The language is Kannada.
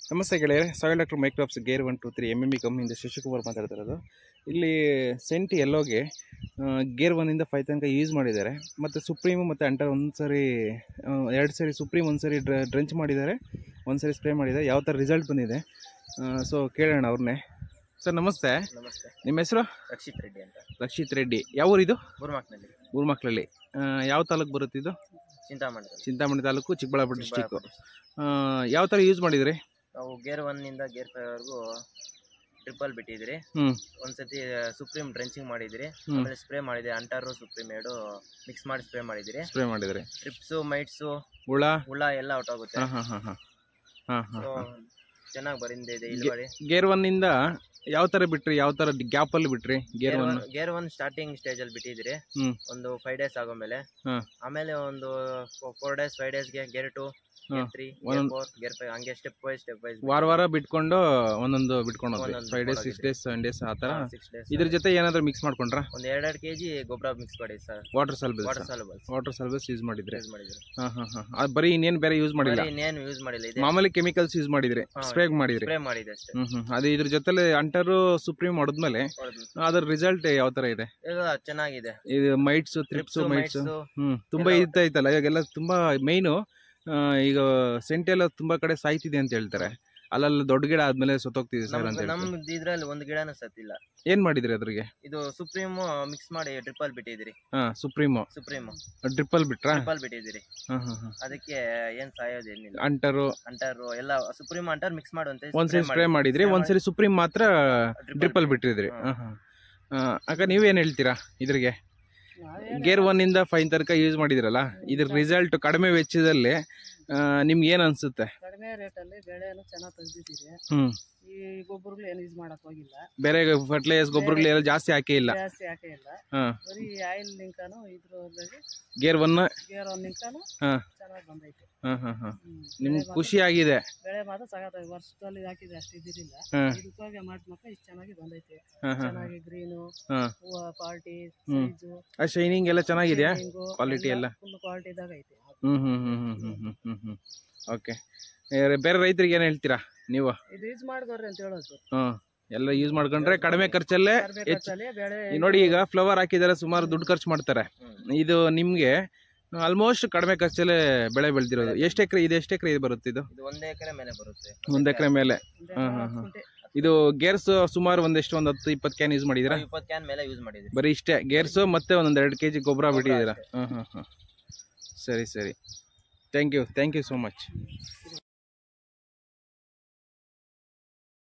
ನಮಸ್ತೆ ಗೆಳೆಯರೆ soil doctor microps gear one two three M M E ಕಂಪ್ನಿಯಿಂದ ಶಶಿಕುಮಾರ್ ಮಾತಾಡ್ತಿರೋದು ಇಲ್ಲಿ ಸೆಂಟ್ ಎಲ್ಲೋಗೆ ಗೇರ್ ಒನ್ನಿಂದ ಫೈವ್ ತನಕ ಯೂಸ್ ಮಾಡಿದ್ದಾರೆ ಮತ್ತು ಸುಪ್ರೀಮು ಮತ್ತು ಅಂಟರ್ ಒಂದು ಸರಿ ಎರಡು ಸರಿ ಸುಪ್ರೀಮ್ ಒಂದು ಸರಿ ಡ್ರ ಡ್ರೆಂಚ್ ಮಾಡಿದ್ದಾರೆ ಒಂದು ಸರಿ ಸ್ಪ್ರೇ ಮಾಡಿದ್ದಾರೆ ಯಾವ ಥರ ರಿಸಲ್ಟ್ ಬಂದಿದೆ ಸೊ ಕೇಳೋಣ ಅವ್ರನ್ನೇ ಸರ್ ನಮಸ್ತೆ ನಮಸ್ತೆ ನಿಮ್ಮ ಹೆಸರು ರಕ್ಷಿತ್ ರೆಡ್ಡಿ ಅಂತ ರಕ್ಷಿತ್ ರೆಡ್ಡಿ ಯಾವ ಊರಿದು ಗುರುಮಾಕ್ನಲ್ಲಿ ಊರ್ಮಕ್ಳಲ್ಲಿ ಯಾವ ತಾಲೂಕು ಬರುತ್ತೆ ಇದು ಚಿಂತಾಮಣಿ ಚಿಂತಾಮಣಿ ತಾಲೂಕು ಚಿಕ್ಕಬಳ್ಳಾಪುರ ಡಿಸ್ಟಿಕ್ಕು ಯಾವ ಥರ ಯೂಸ್ ಮಾಡಿದ್ರಿ ನಾವು ಗೇರ್ ಒನ್ ಇಂದ ಗೇರ್ ಫೈವ್ ವರೆಗೂ ಟ್ರಿಪಲ್ ಬಿಟ್ಟಿದ್ರಿ ಹ್ಞೂ ಒಂದ್ಸತಿ ಸುಪ್ರೀಂ ಡ್ರೆಂಚಿಂಗ್ ಮಾಡಿದ್ರಿ ಹ್ಞೂ ಆಮೇಲೆ ಸ್ಪ್ರೇ ಮಾಡಿದ್ರಿ ಅಂಟಾರು ಸುಪ್ರೀಂ ಎರಡು ಮಿಕ್ಸ್ ಮಾಡಿ ಸ್ಪ್ರೇ ಮಾಡಿದ್ರಿ ಸ್ಪ್ರೇ ಮಾಡಿದ್ರಿ ಟ್ರಿಪ್ಸು ಮೈಟ್ಸು ಹುಳ ಹುಳ ಎಲ್ಲ ಹೊಟ್ಟೋಗುತ್ತೆ ಹಾಂ ಹಾಂ ಹಾಂ ಹಾಂ ಹಾಂ ಸೊ ಹಾಂ ಚೆನ್ನಾಗಿ ಬರಿಂದಿದೆ ಇಳುವರಿ ಗೇರ್ ಒನ್ನಿಂದ ಯಾವ ಥರ ಬಿಟ್ರಿ ಯಾವ ಥರ ಗ್ಯಾಪಲ್ಲಿ ಬಿಟ್ರಿ gear gear one one gear one starting stage ಅಲ್ಲಿ ಬಿಟ್ಟಿದ್ರಿ ಹ್ಮ್. ಒಂದು ಫೈವ್ ಡೇಸ್ ಆಗೋ ಮೇಲೆ ಹಾ. ಆಮೇಲೆ ಒಂದು ಫೋರ್ ಡೇಸ್ ಫೈವ್ ಡೇಸ್ಗೆ ಗೇರ್ ಟು ಹಾ. ಗೇರ್ ತ್ರೀ ಗೇರ್ ಒಂದೊಂದ್- ಫೋರ್ ಗೇರ್ ಫೈವ್ ಹಂಗೆ ಸ್ಟೆಪ್ ವೈಸ್ ಸ್ಟೆಪ್ ವೈಸ್ ವಾರ ವಾರ ಬಿಟ್ಕೊಂಡು ಒಂದೊಂದು ಬಿಟ್ಕೊಂಡು ಹೋದ್ರಿ ಒಂದೊಂದು ಫೈವ್ ಡೇಸ್ ಸಿಕ್ಸ್ ಬಿಟ್ಕೊಂಡು ಡೇಸ್ ಸೆವೆನ್ ಡೇಸ್ ಆ ಥರ ಸಿಕ್ಸ್ ಡೇಸ್ ಇದ್ರ ಜೊತೆ ಏನಾದರೂ ಮಿಕ್ಸ್ ಮಾಡ್ಕೊಂಡ್ರಾ ಒಂದ್ ಎರಡೆರಡು ಕೆಜಿ ಗೊಬ್ಬರ ಮಿಕ್ಸ್ ಮಾಡಿ sir water soluble water solubles water soluble use ಮಾಡಿದ್ರಿ ಯೂಸ್ ಮಾಡಿದ್ರಿ ಹಾಂ ಹಾಂ ಹಾಂ ಅದು ಬರೀ ಇನ್ನೇನು ಬೇರೆ ಯೂಸ್ ಮಾಡಿಲ್ಲ ಬರೀ ಇನ್ನೇನು ಯೂಸ್ ಮಾಡಿಲ್ಲ ಇದೆ ಮಾಮೂಲಿ ಕೆಮಿಕಲ್ಸ್ ಯೂಸ್ ಮಾಡಿದ್ರಿ ಹಾ, ಸ್ಪ್ರೇ ಮಾಡಿದ್ರಿ ಸ್ಪ್ರೇ ಮಾಡಿದೆ ಅಷ್ಟೇ ಹ್ಮ್ ಹ್ಮ್ ಅದು ಇದ್ರ ಜೊತೆಲಿ ಅಂಟರು ಸುಪ್ರೀಂ ಹೊಡೆದ್ಮೇಲೆ ಹೊಡ್ದು. ಅದ್ರ ರಿಸಲ್ಟ್ ಯಾವ ಥರ ಇದೆ ಈಗ ಚೆನ್ನಾಗಿದೆ ಇದು mites thrips thrips mites mites ಹ್ಮ್ ತುಂಬಾ ಎಲ್ಲ- ಇರ್ತೈತಲ್ಲ ಇವಾಗೆಲ್ಲ ತುಂಬಾ ಮೈನು ಈಗ ಸೆಂಟ್ ಎಲ್ಲ ತುಂಬಾ ಕಡೆ ಸಾಯ್ತಿದೆ ಅಂತ ಹೇಳ್ತಾರೆ ಅಲ್ಲೆಲ್ಲ ದೊಡ್ಡ ಗಿಡ ಆದ್ಮೇಲೆ ಸತ್ತೋಗ್ತಿದೆ ಸರ್ ಅಂತ ನಮ್ ಹೇಳ್ತಾರೆ ನಮ್ ಇದ್ರಲ್ಲಿ ಒಂದು ಗಿಡನೂ ಸತ್ತಿಲ್ಲ ಏನ್ ಮಾಡಿದ್ರಿ ಅದ್ರಿಗೆ ಇದು ಸುಪ್ರೀಮ್ ಮಿಕ್ಸ್ ಮಾಡಿ ಟ್ರಿಪಲ್ ಬಿಟ್ಟಿದ್ರಿ ಹಾ ಸುಪ್ರೀಮು ಸುಪ್ರೀಮ್ ಡ್ರಿಪ್ಪಲ್ ಬಿಟ್ರಾ ಟ್ರಿಪಲ್ ಬಿಟ್ಟಿದ್ರಿ ಹಾ ಹಾ ಹಾ ಅದಕ್ಕೆ ಏನ್ ಸಾಯೋದೇನಿಲ್ಲ ಅಂಟರು ಅಂಟರ್ ಎಲ್ಲ ಸುಪ್ರೀಮ್ ಅಂಟರ್ ಮಿಕ್ಸ್ ಮಾಡುವಂತೆ ಒಂದ್ಸರಿ ಸ್ಪ್ರೇ ಮಾಡಿದ್ರಿ spray ಒಂದ್ಸರಿ ಸುಪ್ರೀಂ ಮಾತ್ರ ಡ್ರಿಪ್ಪಲ್ ಬಿಟ್ಟಿದ್ರಿ ಹಾ. ಹಾ ಹಾ ಅಕ್ಕ ನೀವೇನ್ ಹೇಳ್ತೀರಾ ಇದ್ರಿಗೆ ಗೇರ್ ಒನ್ ಇಂದ ಫೈನ್ ತನಕ ಯೂಸ್ ಮಾಡಿದ್ರಲ್ಲ ಇದ್ರ ರಿಸಲ್ಟ್ ಕಡಿಮೆ ವೆಚ್ಚದಲ್ಲಿ ಆ, ನಿಮ್ಗೆ ಏನ್ ಅನ್ಸುತ್ತೆ ಕಡಿಮೆ ರೇಟಲ್ಲಿ ಬೆಳೆಯನ್ನು ಚೆನ್ನಾಗಿ ತೆಗ್ದಿದ್ದೀರಿ ಹ್ಮ್ ಈ ಗೊಬ್ಬರಗಳು ಏನು ಯೂಸ್ ಮಾಡಕ್ ಹೋಗಿಲ್ಲ ಬೇರೆ ಫರ್ಟಿಲೈಸರ್ ಗೊಬ್ಬರಗಳು ಎಲ್ಲ ಜಾಸ್ತಿ ಹಾಕೇ ಇಲ್ಲ ಜಾಸ್ತಿ ಹಾಕೇ ಇಲ್ಲ ಹಾ ಬರೀ ಆಯಿಲ್ ನಿಂಕಾನು ಇದ್ರಲ್ಲಿ ಗೇರ್ ಒನ್ ಗೇರ್ ಒಂದು ನಿಂಕಾನು ಹಾ. ಚೆನ್ನಾಗಿ ಬಂದೈತೆ ಹಾ ಹಾ ಹಾ ಹ್ಮ್. ನಿಮ್ಗೆ ಬೆಳೆ ಮಾತ್ರ- ಖುಷಿ ಆಗಿದೆ ಬೆಳೆ ಮಾತ್ರ ಸಗತ ವರ್ಷದಲ್ಲಿ ಹಾಕಿದ್ರೆ ಅಷ್ಟು ಇದಿರಿಲ್ಲ ಹಾ ಇದಕ್ಕೋಗಿ ಮಾಡಿ ಮಕ್ಕ ಇಷ್ಟು ಚೆನ್ನಾಗಿ ಬಂದೈತೆ ಹಾ ಹಾ ಚೆನ್ನಾಗಿ ಗ್ರೀನು ಹಾ. ಹೂವ ಕ್ವಾಲಿಟಿ ಹ್ಮ್. ಸೈಜು ಆ ಶೈನಿಂಗ್ ಎಲ್ಲ ಚೆನ್ನಾಗಿದೆಯಾ Quality ಎಲ್ಲ? ಫುಲ್ ಕ್ವಾಲಿಟಿ ಇದಾಗ ಐತೆ ಹ್ಮ್ ಹ್ಮ್ ಹ್ಮ್ ಹ್ಮ್ ಹ್ಮ್ ಹ್ಮ್ ಹ್ಮ್ ಹ್ಮ್ ಓಕೆ ಬೇರೆ ರೈತರಿಗೆ ಏನು ಹೇಳ್ತೀರಾ ನೀವು ಇದು ಯೂಸ್ ಮಾಡಿದವ್ರಿ ಅಂತ ಹೇಳೋದು ಹ್ಮ್ ಎಲ್ಲ ಯೂಸ್ ಮಾಡ್ಕೊಂಡ್ರೆ ಕಡಿಮೆ ಖರ್ಚಲ್ಲೇ ಕಡಿಮೆ ಹೆಚ್ಚು ಖರ್ಚಲ್ಲಿ ಬೆಳೆ ಈಗ ನೋಡಿ ಈಗ ಫ್ಲವರ್ ಹಾಕಿದ್ದಾರೆ ಸುಮಾರು ದುಡ್ಡು ಖರ್ಚು ಮಾಡ್ತಾರೆ ಇದು ನಿಮ್ಗೆ ಆಲ್ಮೋಸ್ಟ್ ಕಡಿಮೆ ಖರ್ಚಲ್ಲೇ ಬೆಳೆ ಬೆಳೆದಿರೋದು ಎಷ್ಟು ಎಕರೆ ಇದು ಎಷ್ಟು ಎಕರೆ ಇದು ಬರುತ್ತೆ ಇದು ಇದು ಒಂದೇ ಎಕರೆ ಮೇಲೆ ಬರುತ್ತೆ ಒಂದ್ ಎಕರೆ ಮೇಲೆ ಒಂದು ಹಾ, ಎಕರೆ ಹಾ, ಹತ್ತು ಹಾ. ಗುಂಟೆ. ಇದು ಗೇರ್ಸ್ ಸುಮಾರು ಒಂದೆಷ್ಟು ಒಂದು ಹತ್ತು ಇಪ್ಪತ್ತು ಕ್ಯಾನ್ ಯೂಸ್ ಮಾಡಿದ್ದೀರಾ ಇಪ್ಪತ್ತು ಕ್ಯಾನ್ ಮೇಲೆ ಯೂಸ್ ಮಾಡಿದ್ರಿ ಬರೀ ಇಷ್ಟೇ ಗೇರ್ಸು ಮತ್ತೆ ಒಂದೊಂದು ಎರಡು ಕೆ ಜಿ ಗೊಬ್ಬರ ಗೊಬ್ರ ಬಿಟ್ಟಿದ್ದೀರಾ ಅಷ್ಟೇ. ಹಾಂ ಹಾಂ ಹಾಂ ಸರಿ ಸರಿ thank you thank you so much